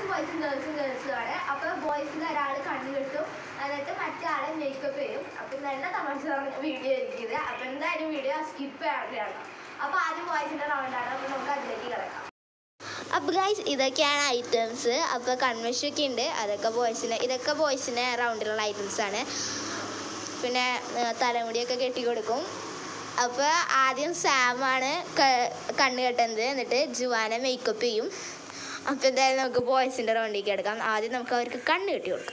ബോയ്സും ഗേൾസും ഗേൾസും ആണ് അപ്പൊ ബോയ്സിൽ ഒരാൾ കണ്ണു കെട്ടും എന്നിട്ട് മറ്റേ ആളെ മേക്കപ്പ് ചെയ്യും അപ്പൊ നല്ല തമാശ പറഞ്ഞ വീഡിയോ ആയിരിക്കും ഇത് അപ്പൊ എന്തായാലും വീഡിയോ സ്കിപ്പ് ചെയ്യാറില്ല അപ്പൊ ആദ്യം ബോയ്സിന്റെ റൗണ്ടാണ് അപ്പൊ നമുക്ക് അതിലേക്ക് കിടക്കാം അപ്പോൾ ഗൈസ് ഇതൊക്കെയാണ് ഐറ്റംസ് അപ്പോൾ കൺവെൻഷനൊക്കെ ഉണ്ട് അതൊക്കെ ബോയ്സിന് ഇതൊക്കെ ബോയ്സിന് റൗണ്ടിലുള്ള ഐറ്റംസ് ആണ് പിന്നെ ആ, തലമുടിയൊക്കെ കെട്ടി കൊടുക്കും അപ്പോൾ ആദ്യം സാമാണ് ക- കണ്ണ് കെട്ടുന്നത് എന്നിട്ട് ജുവാന മേക്കപ്പ് ചെയ്യും അപ്പോൾ എന്തായാലും നമുക്ക് ബോയ്സിൻ്റെ റൗണ്ടിലേക്ക് എടുക്കാം ആദ്യം നമുക്ക് അവർക്ക് കണ്ണ് കെട്ടി കൊടുക്കാം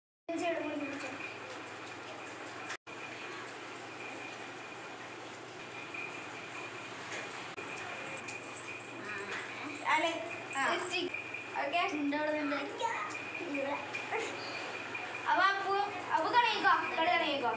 അപ്പൊ അപ്പു അപ്പു കണിയിക്കോ കളി കണിയിക്കോ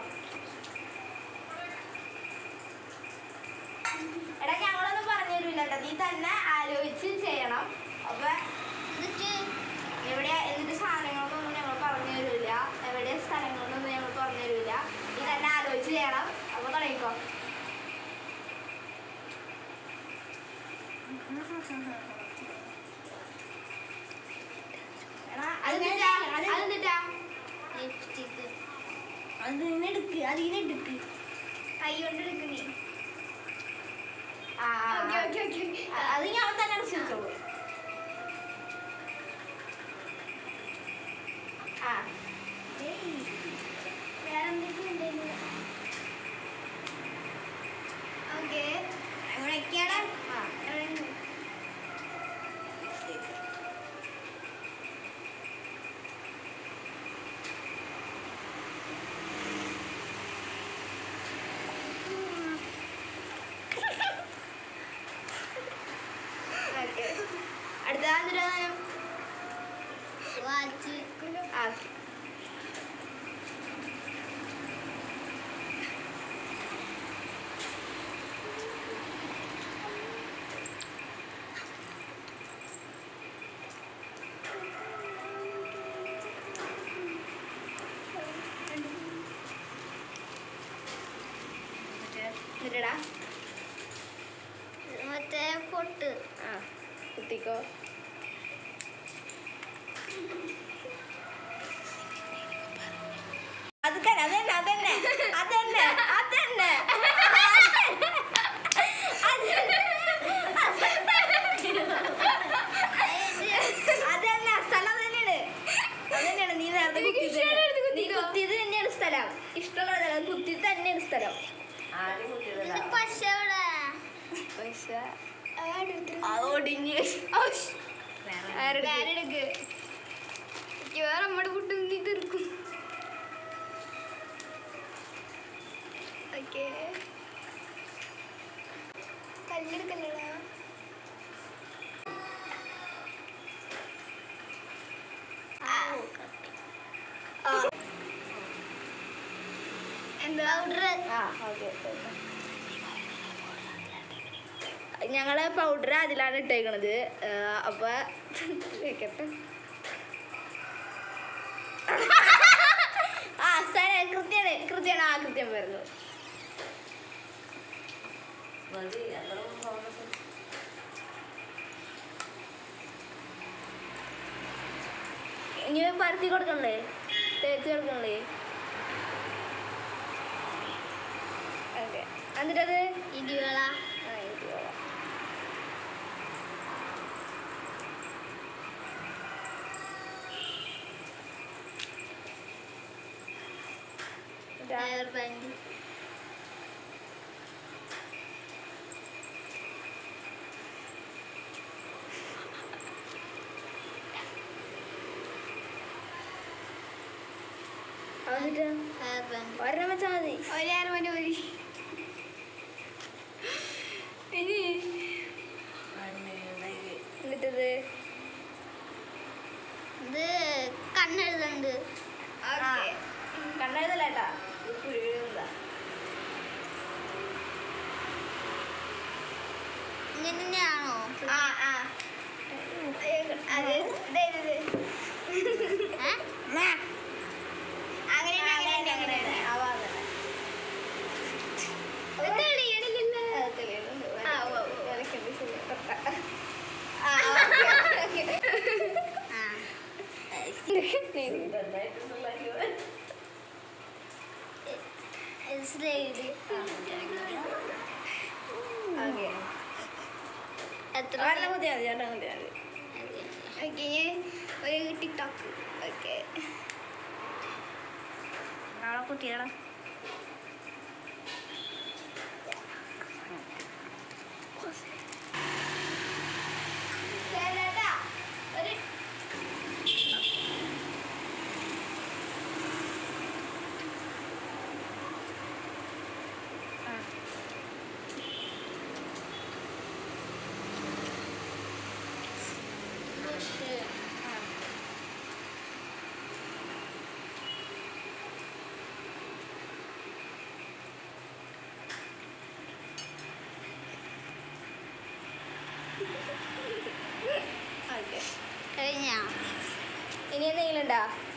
എടാ ഞങ്ങളൊന്നും പറഞ്ഞു തരൂല കേട്ടോ നീ തന്നെ ആലോചിച്ച് ചെയ്യണം അപ്പൊ എന്നിട്ട് എവിടെ എന്നിട്ട് സാധനങ്ങൾക്കൊന്നും ഞങ്ങൾ പറഞ്ഞു തരൂല എവിടെ സ്ഥലങ്ങളൊന്നും ഞങ്ങൾ പറഞ്ഞു തരൂല നീ തന്നെ ആലോചിച്ച് ചെയ്യണം അപ്പൊ കളിക്കോ എടാ, അതെന്തിട്ടാ? അതെന്തിട്ടാ? അതിനെടുക്ക് അതിനെടുക്ക് കൈ കൊണ്ട് എടുക്കണേ ആ ആ, ഓക്കേ, ആ. Okay, okay, okay. ആ, അത് ഞാൻ തന്നെ അനുസരിച്ചോളൂ ആ വേറെ എന്തൊക്കെയുണ്ട് ഓക്കെ എവിടേക്കാണ് ആ ഓക്കേ. അടുത്ത എന്തിനാണ് വാച്ച് ആ എന്നിട്ടടാ മറ്റേ പൊട്ട് ആ കുത്തിക്കോ അത് തന്നെ അതന്നെ അതന്നെ അതന്നെ അതന്നെ അതന്നെ സ്ഥലം തന്നെയാണ് അതന്നെയാണ് നീ നേരത്തെ കുത്തിയത് നീ കുത്തിയത് തന്നെയാണ് സ്ഥലം ഇഷ്ടമുള്ള സ്ഥലം കുത്തിയത് തന്നെയാണ് സ്ഥലം ഇത് പശ എവിടെ പക്ഷെ ഒടിഞ്ഞ് വേറെടുക്ക് വേറെ നമ്മുടെ ഫുഡ് നീ തീർക്കും ഓക്കെ കല്ലെടുക്കല്ലടാ എന്താ പൗഡർ ആ ഓക്കെ ഞങ്ങള് പൗഡർ അതിലാണ് ഇട്ടേക്കണത് ഏഹ് അപ്പൊ വെക്കട്ടെ ആ സ്ഥലം കൃത്യാണ് കൃത്യാണ് ആ കൃത്യം വരുന്നു ഇനി പരത്തി കൊടുക്കണല്ലേ തേച്ച് കൊടുക്കണല്ലേ ഓക്കെ എന്നിട്ടത് ഇടിവള ആ ഇത് കൊള്ളാം. എന്നിട്ടാ? ഹെയർ ബാൻഡ് എന്നിട്ട് ഹെയർ ബാൻഡ് ഒരെണ്ണം വെച്ചാൽ മതി ഒരു ഹെയർ ബാൻഡ് മതി ഇനി എന്നിട്ടത് ഇത് കണ്ണെഴുതുന്നുണ്ട് ഓക്കെ കണ്ണെഴുതല്ല ഏട്ടാ ഇത് കുഴിയുന്നതാ ഇങ്ങനെ തന്നെയാണോ ആ ആ അത് ദേ ഇത് ഇത്. ഏ? അങ്ങനെ അങ്ങനെ അങ്ങനെ ആ ഭാഗം ഇത് തെളിയണില്ലല്ലോ. അത് തെളിയുന്നുണ്ട്. ആ, ഉവ്വ് ഉവ്വ്. വരയ്ക്കണ്ട ശരി. തൊട്ട. ആ, ഓക്കേ, ഓക്കേ. ആ സ്ലൈഡ് ഓക്കെ എത്ര ഒരെണ്ണം കുത്തിയാൽ മതി ഒരെണ്ണം കുത്തിയാൽ മതി ഓക്കെ ഒരു ടിക്ടോക്ക് ഓക്കെ നാളെ കുട്ടികളെ ചേട്ടാ ഒരു ഓക്കെ കഴിഞ്ഞാ ഇനി എന്തെങ്കിലും ഉണ്ടോ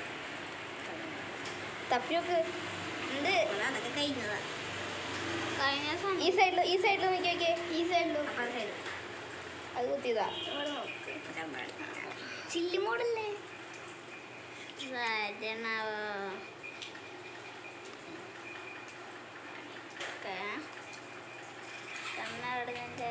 തപ്പി നോക്ക് എന്ത് അതൊക്കെ കഴിഞ്ഞതാ കഴിഞ്ഞ ഈ സൈഡിൽ ഈ സൈഡിൽ നോക്കി നോക്കിയേ ഈ സൈഡിലും അപ്പൊ അത് അത് കുത്തിയതാ ചില്ലി മോഡല്ലേ വരണവോ ഓക്കെ തമിഴ്നാട് നിന്റെ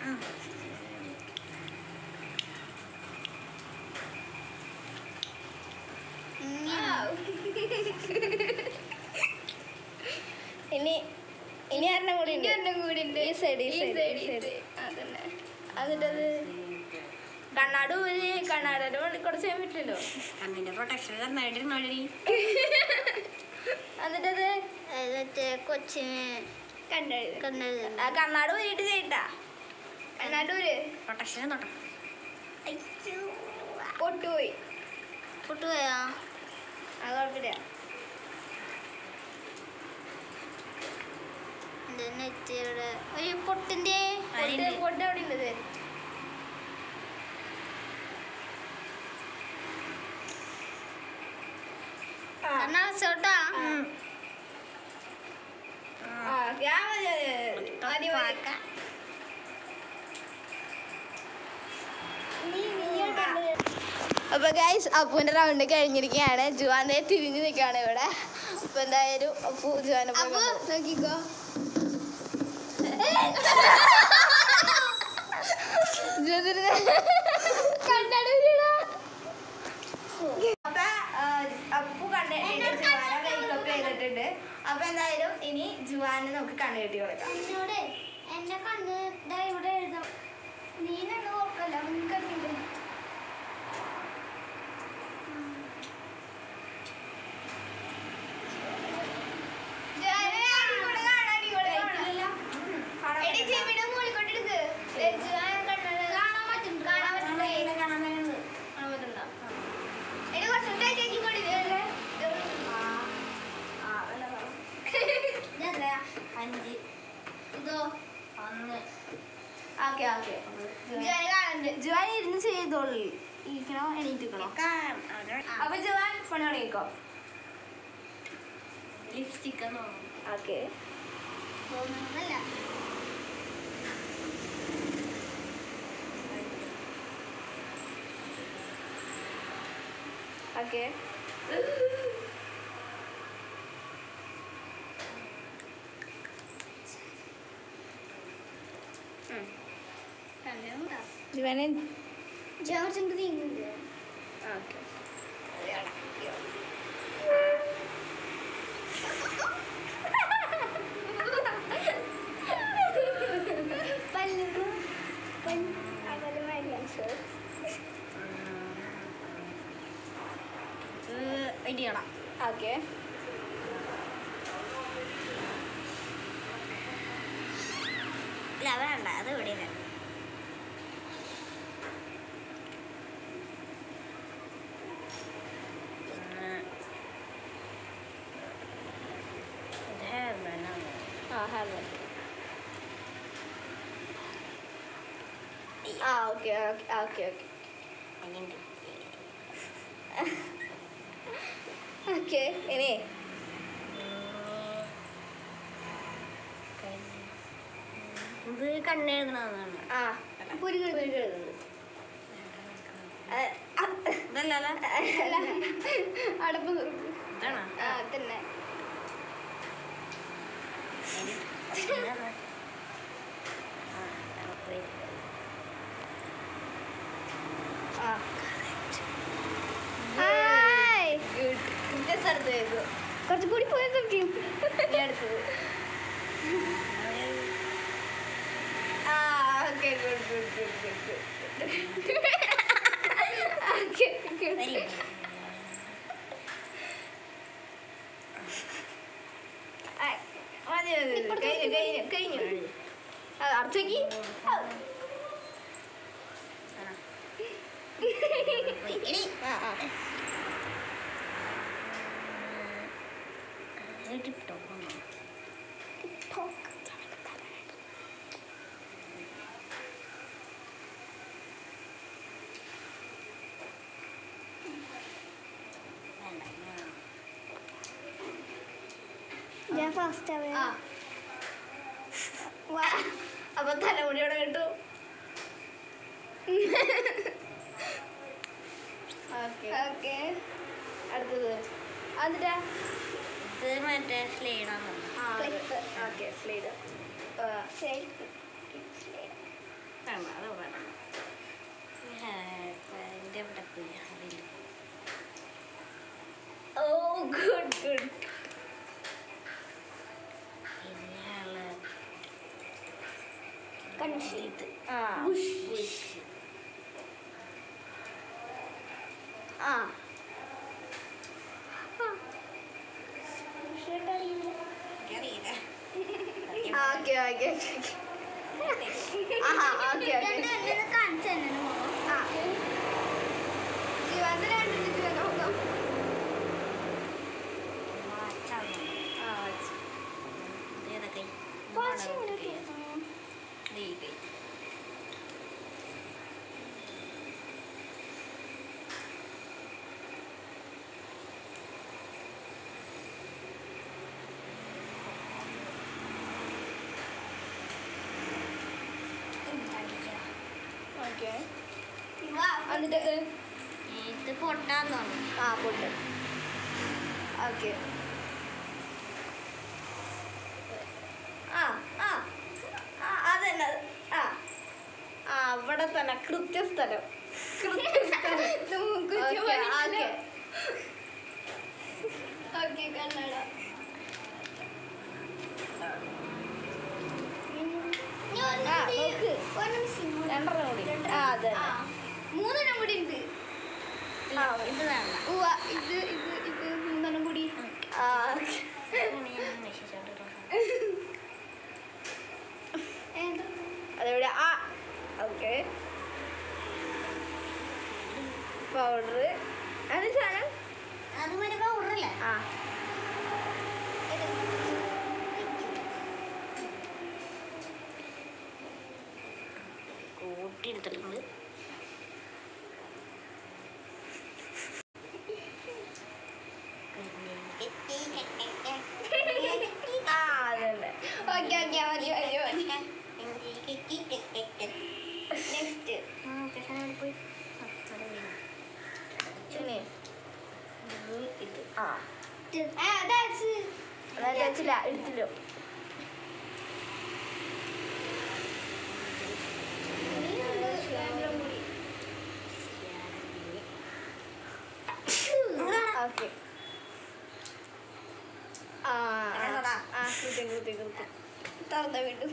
ഇനി ഇനി ഒരെണ്ണം കൂടി ഉണ്ട് ഒരെണ്ണം കൂടി ഉണ്ട്. ഈ സൈഡ് ഈ ഈ സൈഡ് side, ഈ ഈ സൈഡ് അതന്നെ എന്നിട്ടത് കണ്ണാട് ഊരി കണ്ണാടന്റെ പണി കുറച്ച് ചെയ്യാൻ പറ്റില്ലല്ലോ കണ്ണിന്റെ പ്രൊട്ടക്ഷൻ തന്നായിട്ടിരുന്നോടി എന്നിട്ടത് മറ്റേ കൊച്ചിന് കണ്ടെഴുതി കണ്ടത് ആ കണ്ണാട് ഊരിയിട്ട് ചെയ്യട്ടാ കണ്ണാടൂര് പ്രൊട്ടക്ഷൻ തൊട്ട പൊട്ടുപോയി പൊട്ടുപോയാ അത് കുഴപ്പമില്ല എന്റെ നെറ്റിയുടെ ഒരു പൊട്ടിന്റെ പൊട്ട് പൊട്ട് എവിടെ ഉണ്ടത് ആ കണ്ണടച്ചോട്ടാ ആ ഓക്കേ. ആ, മതി, മതി, മതി. മതി, മതി. അപ്പൊ ഗൈസ് അപ്പുവിന്റെ റൗണ്ട് കഴിഞ്ഞിരിക്കുകയാണ് ജുവാനെ തിരിഞ്ഞു നിൽക്കുകയാണ് ഇവിടെ അപ്പൊ എന്തായാലും അപ്പു ജുവാനെ പോയി അപ്പൊ കണ്ടു. നോക്കിക്കോ ജുവാനെ കണ്ണടൂരിടാ. അപ്പൊ ആ, അപ്പു കണ്ടിട്ടുണ്ട് ജുവാനെ മേക്കപ്പ് ചെയ്തിട്ടുണ്ട് അപ്പൊ എന്തായാലും ഇനി ജുവാനെ നമുക്ക് കണ്ണു കെട്ടി കൊടുക്കാം എന്നോട് എന്റെ കണ്ണ് ദാ ഇവിടെ എഴുതാം നീ കണ്ണ് നോക്കല്ല മുൻകണ്ണിണ്ട് അഞ്ച് ഇതോ ഒന്ന് ഓക്കെ ഓക്കെ ജുവാൻ ഇരുന്ന് ചെയ്തോളൂ ഇരിക്കണോ എണീറ്റിക്കണോ അപ്പൊ ജുവാൻ പണി തുടങ്ങിക്കോ ലിപ്സ്റ്റിക് എന്നോ ഓക്കെ തോന്നുന്നതല്ല ഓക്കെ കണ്ടുണ്ടാ ജുവാനെ ജോർജിന്റെ നീങ്ങുന്നുണ്ട് ഓക്കെ പല്ലും അകലമായി ഇടിയണം ഓക്കെ ഇല്ല വേണ്ട അത് ഇവിടെയില്ല ആ ഹെൽമെറ്റ് ആ okay okay okay okay okay ഇനി ഇത് കണ്ണെഴുതണമെന്നാണ് ആ പുരുകെഴുതുന്നു ഇതല്ലല്ലോ അടുപ്പ് തുറക്കും ഇതാണോ ആ തന്നെ ഓക്കെ വെരി ഗുഡ് മതി മതി മതി. കഴിഞ്ഞു കഴിഞ്ഞു കഴിഞ്ഞു അത് അർച്ചയ്ക്ക് എടി ആ ആ ടിപ്ടോപ്പ് ഞാൻ ഫസ്റ്റ് ആവേ ആ വാ. അപ്പൊ തലമുടിയോടെ കിട്ടും ഓക്കെ ഓക്കെ അടുത്തത് അതിന്റെ ഇത് മറ്റേ സ്ലൈഡാണ് ഓക്കെ സ്ലൈഡ് ശരി വേണ്ട അത് വേണ്ട എൻ്റെ ഇവിടെ പോയി അറിയില്ല ഓ ഗുഡ് ഗുഡ് പിന്നെയുള്ള കൺഷി ഇത് ആ ബുഷ് ആ എനിക്കറിയില്ല ഓക്കെ ഓക്കെ ആഹാ ഓക്കെ ഓക്കെ കാണിച്ചു തന്നെ ആ ശിവാന്ത് രണ്ടിട്ട് ശിവ നോക്കാം വാച്ചാണ് ആ ഇതേതൊക്കെ കുറച്ച് ഇങ്ങനെ കൈ കൈ ഓക്കെ എന്നിട്ട് ഇത് പൊട്ടാന്ന് തോന്നുന്നു ആ പൊട്ട് ഓക്കെ ആ ആ ആ അതന്നെ അത്. ആ ആ അവിടെ തന്നെ കൃത്യസ്ഥലം കൃത്യസ്ഥലം ഓക്കെ ഓക്കെ ഓക്കെ കണ്ണട ആ നോക്ക് രണ്ടെണ്ണം കൂടി ആ അതെ മൂന്നെണ്ണം കൂടി ഉണ്ട് ആ ഇത് വേണ്ട ഉവ്വ ഇത് ഇത് ഇത് മൂന്നെണ്ണം കൂടി ആ ഇതാണ് ഞാൻ വിശേഷിച്ചോണ്ടിരുന്നത് ഏതാ? അതെവിടെ ആ ഓക്കെ പൗഡർ അത് സാധനം അത് വരുമ്പോ ഉറല്ലേ ആ കൂട്ടി എടുത്തിട്ടുണ്ട് ആ അതല്ലേ ഓക്കെ ഓക്കെ മതി മതി മതി നെക്സ്റ്റ് പിന്നെ ഇത് ആ ആ ദാറ്റ്സ് അതായത് വെച്ചില്ല എടുത്തില്ലോ ഓക്കെ ആ ആ, ആ കൃത്യം കൃത്യം കൃത്യം തുറന്ന വീണ്ടും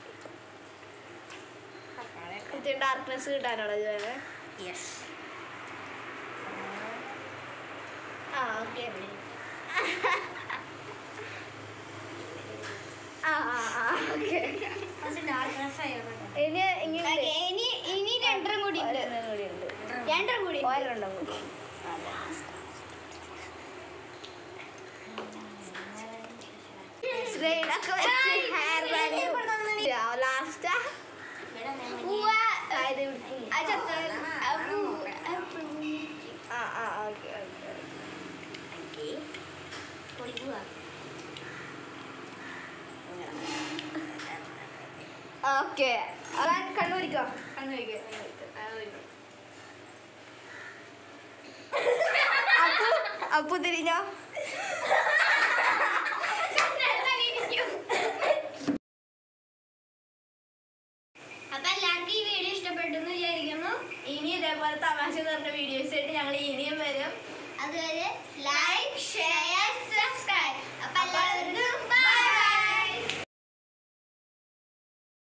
കൃത്യം ഡാർക്ക്നെസ് കിട്ടാനാണോ ഇതുവരെ യെസ് ആ ഓക്കെ ആ ആ ആ ഓക്കെ ഇനി ഇങ്ങനെ Okay, ഇനി ഇനി രണ്ടെണ്ണം കൂടി ഉണ്ട് ഒരെണ്ണം കൂടി ഉണ്ട് രണ്ടെണ്ണം കൂടി ഉണ്ട്. ഒരെണ്ണം കൂടി സ്ട്രെയിനൊക്കെ വെച്ച് ഹെയർ ബാൻഡ് ലാസ്റ്റ് ഉവ്വ. ഇത് പിടിക്കും ആ ചത്ത ആ പൂ ആ പൂ. ആ ആ ഓക്കെ ഓക്കെ ഓക്കെ കണ്ണൂരിക്കോ കണ്ണൂരിക്കോ അപ്പു അപ്പു തിരിഞ്ഞോ അപ്പൊ എല്ലാവർക്കും ഈ വീഡിയോ ഇഷ്ടപ്പെട്ടു എന്ന് വിചാരിക്കുന്നു ഇനി ഇതേപോലെ തമാശ നിറഞ്ഞ വീഡിയോസ് ആയിട്ട് ഞങ്ങൾ ഇനിയും വരും അതുവരെ ലൈക്ക് ഷെയർ